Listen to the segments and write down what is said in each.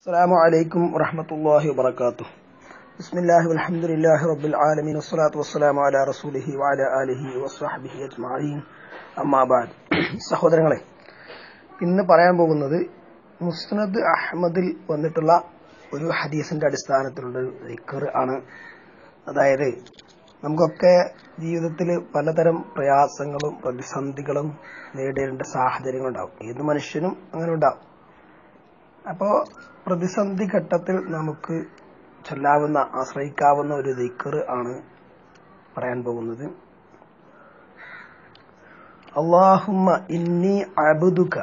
السلام عليكم ورحمة الله وبركاته بسم الله والحمد لله رب العالمين والصلاة والسلام على رسوله وعلى آله وصحبه أجمعين أما بعد സഹോദരങ്ങളെ ഇന്ന് പറയാൻ പോകുന്നത് മുസ്നദ് അഹമ്മദിൽ വന്നിട്ടുള്ള ഒരു ഹദീസിന്റെ അടിസ്ഥാനത്തിലുള്ള ഒരു ദിക്കർ ആണ് അതായത് നമുക്കൊക്കെ ജീവിതത്തിൽ പലതരം പ്രയാസങ്ങളും പ്രതിസന്ധികളും നേരിടേണ്ട സാഹചര്യങ്ങളുണ്ടാവും ഏത് മനുഷ്യനും അങ്ങനെ ഉണ്ടാവും അപ്പോ പ്രതിസന്ധി ഘട്ടത്തിൽ നമുക്ക് ചൊല്ലാവുന്ന ആശ്രയിക്കാവുന്ന ഒരു ദിക്കർ ആണ് പറയാൻ പോകുന്നത് അള്ളാഹുമ്മ ഇന്നി അബുദുക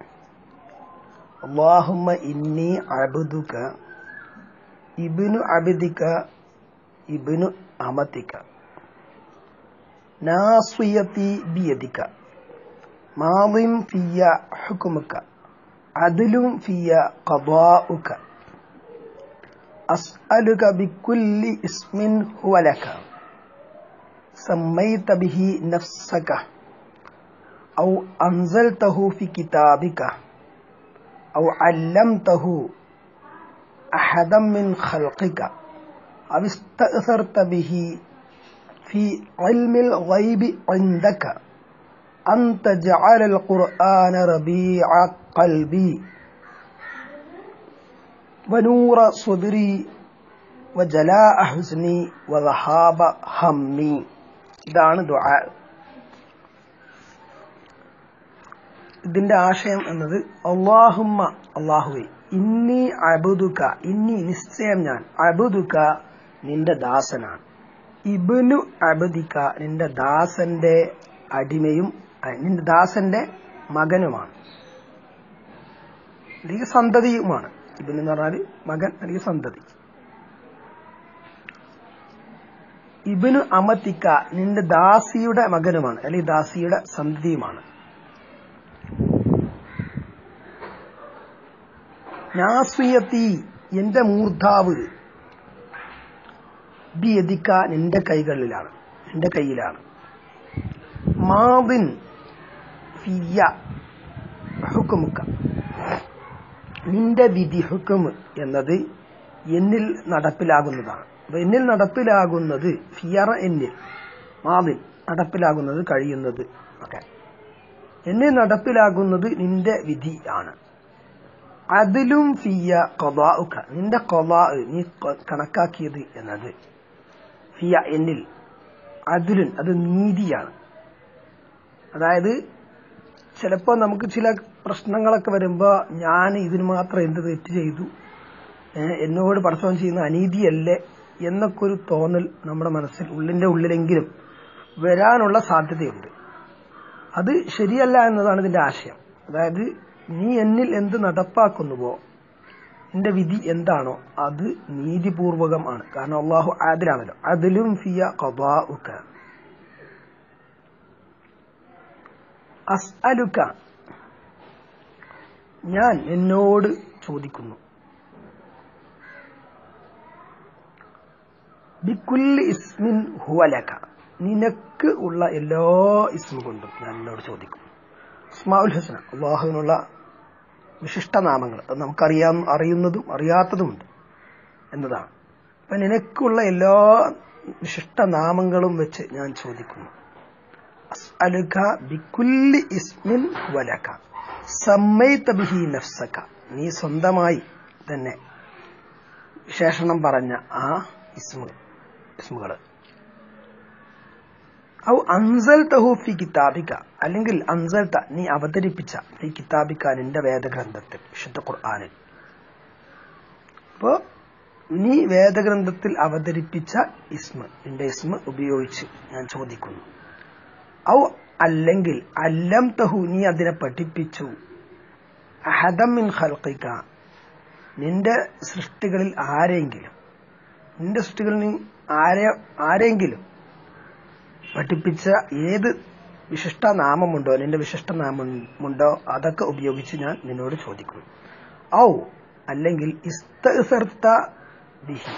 അള്ളാഹുമ്മ ഇന്നി അബുദുക ഇബ്നു അബിദിക ഇബ്നു അമതിക നാസ്വിയത്തി ബിയദിക മാദിം ഫിയ ഹുക്കുമുക عدل في قضاؤك أسألك بكل اسم هو لك سميت به نفسك أو أنزلته في كتابك أو علمته أحدا من خلقك أو استأثرت به في علم الغيب عندك أن تجعل القرآن ربيع قلبي ونور صدري وجلاء حزني وذهاب همي ഇതാണ് ദുആ ഇതിന്റെ ആശയം എന്നത് അള്ളാഹുമ്മ അള്ളാഹുവെ ഇന്നി അബുദുക ഇന്നി നിശ്ചയം ഞാൻ അബുദുക നിന്റെ ദാസനാണ് ഇബിനു അബദിക നിന്റെ ദാസന്റെ അടിമയും നിന്റെ ദാസന്റെ മകനുമാണ് അല്ലെങ്കിൽ സന്തതിയുമാണ് ഇബിൻ എന്ന് പറഞ്ഞാൽ മകൻ അല്ലെങ്കിൽ സന്തതി ഇബിനു അമത്തിക്ക നിന്റെ ദാസിയുടെ മകനുമാണ് അല്ലെങ്കിൽ ദാസിയുടെ സന്തതിയുമാണ് നാസ്വിയത്തി എന്റെ മൂർധാവ് ബിയദിക്ക നിന്റെ കൈകളിലാണ് നിന്റെ കയ്യിലാണ് മാവിൻ ഫിയ ഹുക്കുമുക്ക നിന്റെ വിധി ഹുക്കും എന്നത് എന്നിൽ നടപ്പിലാകുന്നതാണ് അപ്പൊ എന്നിൽ നടപ്പിലാകുന്നത് ഫിയറ എന്നിൽ മാവിൻ നടപ്പിലാകുന്നത് കഴിയുന്നത് ഒക്കെ എന്നിൽ നടപ്പിലാകുന്നത് നിന്റെ വിധി ആണ് അതിലും ഫിയ കൊബാഉക്ക നിന്റെ കൊബാ നീ കണക്കാക്കിയത് എന്നത് ഫിയ എന്നിൽ അതിലുൻ അത് നീതിയാണ് അതായത് ചിലപ്പോൾ നമുക്ക് ചില പ്രശ്നങ്ങളൊക്കെ വരുമ്പോൾ ഞാൻ ഇതിന് മാത്രം എന്ത് തെറ്റ് ചെയ്തു എന്നോട് പടച്ചവൻ ചെയ്യുന്ന അനീതിയല്ലേ എന്നൊക്കെ ഒരു തോന്നൽ നമ്മുടെ മനസ്സിൽ ഉള്ളിന്റെ ഉള്ളിലെങ്കിലും വരാനുള്ള സാധ്യതയുണ്ട് അത് ശരിയല്ല എന്നതാണ് ഇതിന്റെ ആശയം അതായത് നീ എന്നിൽ എന്ത് നടപ്പാക്കുന്നുവോ നിന്റെ വിധി എന്താണോ അത് നീതിപൂർവകം ആണ് കാരണം അള്ളാഹു ആദിലാണല്ലോ അതിലും ഫിയ കബാ അസ്അലുക ഞാൻ എന്നോട് ചോദിക്കുന്നു ബിക്കുല്ലി ഇസ്മിൻ ഹുവലക നിനക്ക് ഉള്ള എല്ലാ ഇസ്മ കൊണ്ടും ഞാൻ എന്നോട് ചോദിക്കും ഇസ്മാഉൽ ഹസന അള്ളാഹുവിനുള്ള വിശിഷ്ടനാമങ്ങൾ അത് നമുക്കറിയാം അറിയുന്നതും അറിയാത്തതുമുണ്ട് എന്നതാണ് അപ്പൊ നിനക്കുള്ള എല്ലാ വിശിഷ്ടനാമങ്ങളും വെച്ച് ഞാൻ ചോദിക്കുന്നു അസ്അലുക ബിക്കുല്ലി ഇസ്മിൻ വലക സമ്മൈത ബിഹി നഫ്സക നീ സ്വന്തമായി തന്നെ വിശേഷണം പറഞ്ഞ ആ ഇസ്മ ഇസ്മുകള് ഔ അൻസൽതഹു ഫി കിതാബിക അല്ലെങ്കിൽ അൻസൽത നീ അവതരിപ്പിച്ച ഫി കിതാബിക നിന്റെ വേദഗ്രന്ഥത്തിൽ വിശുദ്ധ ഖുർആനിൽ അപ്പോ നീ വേദഗ്രന്ഥത്തിൽ അവതരിപ്പിച്ച ഇസ്മ നിന്റെ ഇസ്മ ഉപയോഗിച്ച് ഞാൻ ചോദിക്കുന്നു ഔ അല്ലെങ്കിൽ അല്ലം തഹു നീ അതിനെ പഠിപ്പിച്ചു അഹദം മിൻ ഖൽഖിക നിന്റെ സൃഷ്ടികളിൽ ആരെങ്കിലും നിന്റെ സൃഷ്ടികളിൽ നീ ആരെ ആരെങ്കിലും പഠിപ്പിച്ച ഏത് വിശിഷ്ട നാമമുണ്ടോ നിന്റെ വിശിഷ്ട നാമമുണ്ടോ അതൊക്കെ ഉപയോഗിച്ച് ഞാൻ നിന്നോട് ചോദിക്കുന്നു ഔ അല്ലെങ്കിൽ ഇസ്തർത്ത ബിഹി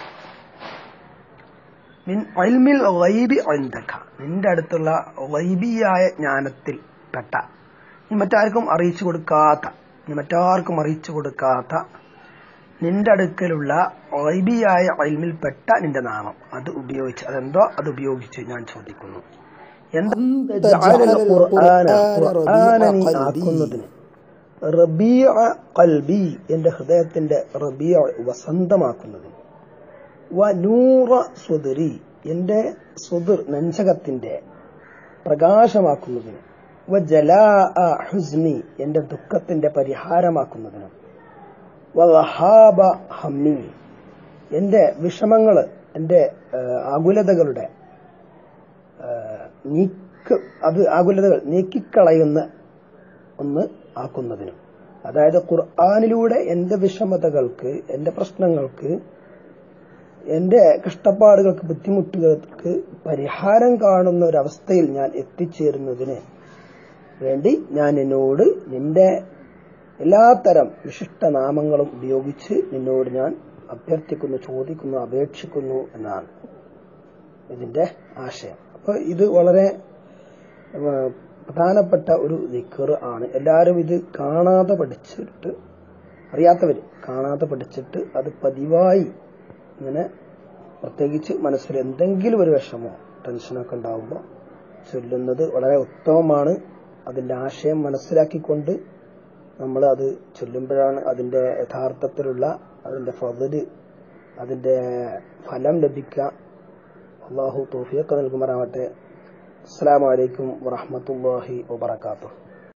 മിൻ അൽമിൽ ഗൈബി ഇൻദക നിന്റെ അടുത്തുള്ള ഗൈബിയായ ജ്ഞാനത്തിൽ പെട്ട നീ മറ്റാർക്കും അറിയിച്ചു കൊടുക്കാത്ത നീ മറ്റാർക്കും അറിയിച്ചു കൊടുക്കാത്ത നിന്റെ അടുക്കലുള്ള ഐബിയായ അൽമിൽപ്പെട്ട നിന്റെ നാമം അത് ഉപയോഗിച്ച് അതെന്തോ അത് ഉപയോഗിച്ച് ഞാൻ ചോദിക്കുന്നു എന്താ أنت جعل القرآن ഖുർആനെ നീ ربيع قلبي ആക്കുന്നതിന് റബീഅ ഖൽബി എന്റെ ഹൃദയത്തിന്റെ റബീഅ വസന്തമാക്കുന്നതിന് വ നൂറ സുദരി എന്റെ സുദർ നെഞ്ചകത്തിന്റെ പ്രകാശമാക്കുന്നതിന് വ ജലാ ഹുസ്നി എന്റെ ദുഃഖത്തിന്റെ പരിഹാരമാക്കുന്നതിനും വ വഹാബ ഹമ്മി എന്റെ വിഷമങ്ങള് എന്റെ ആ, ആകുലതകളുടെ ആ, നീക്ക് അത് ആകുലതകൾ നീക്കിക്കളയുന്ന ഒന്ന് ആക്കുന്നതിനും അതായത് ഖുർആാനിലൂടെ എന്റെ വിഷമതകൾക്ക് എന്റെ പ്രശ്നങ്ങൾക്ക് എന്റെ കഷ്ടപ്പാടുകൾക്ക് ബുദ്ധിമുട്ടുകൾക്ക് പരിഹാരം കാണുന്ന ഒരവസ്ഥയിൽ ഞാൻ എത്തിച്ചേരുന്നതിന് വേണ്ടി ഞാൻ നിന്നോട് നിന്റെ എല്ലാത്തരം വിശിഷ്ട നാമങ്ങളും ഉപയോഗിച്ച് നിന്നോട് ഞാൻ അഭ്യർത്ഥിക്കുന്നു ചോദിക്കുന്നു അപേക്ഷിക്കുന്നു എന്നാണ് ഇതിന്റെ ആശയം അപ്പൊ ഇത് വളരെ ഏഹ്, പ്രധാനപ്പെട്ട ഒരു ദിക്കർ ആണ് എല്ലാവരും ഇത് കാണാതെ പഠിച്ചിട്ട് അറിയാത്തവര് കാണാതെ പഠിച്ചിട്ട് അത് പതിവായി ഇങ്ങനെ പ്രത്യേകിച്ച് മനസ്സിൽ എന്തെങ്കിലും ഒരു വിഷമോ ടെൻഷനൊക്കെ ഉണ്ടാവുമ്പോൾ ചൊല്ലുന്നത് വളരെ ഉത്തമമാണ് അതിന്റെ ആശയം മനസ്സിലാക്കിക്കൊണ്ട് നമ്മൾ അത് ചൊല്ലുമ്പോഴാണ് അതിന്റെ യഥാർത്ഥത്തിലുള്ള അതിന്റെ ഫതില് അതിന്റെ ഫലം ലഭിക്കുക അള്ളാഹു തോഫിയൊക്കെ നൽകുമാറാവട്ടെ അസ്സാം വലൈക്കും വറഹമത്തല്ലാഹി വബർക്കാത്തു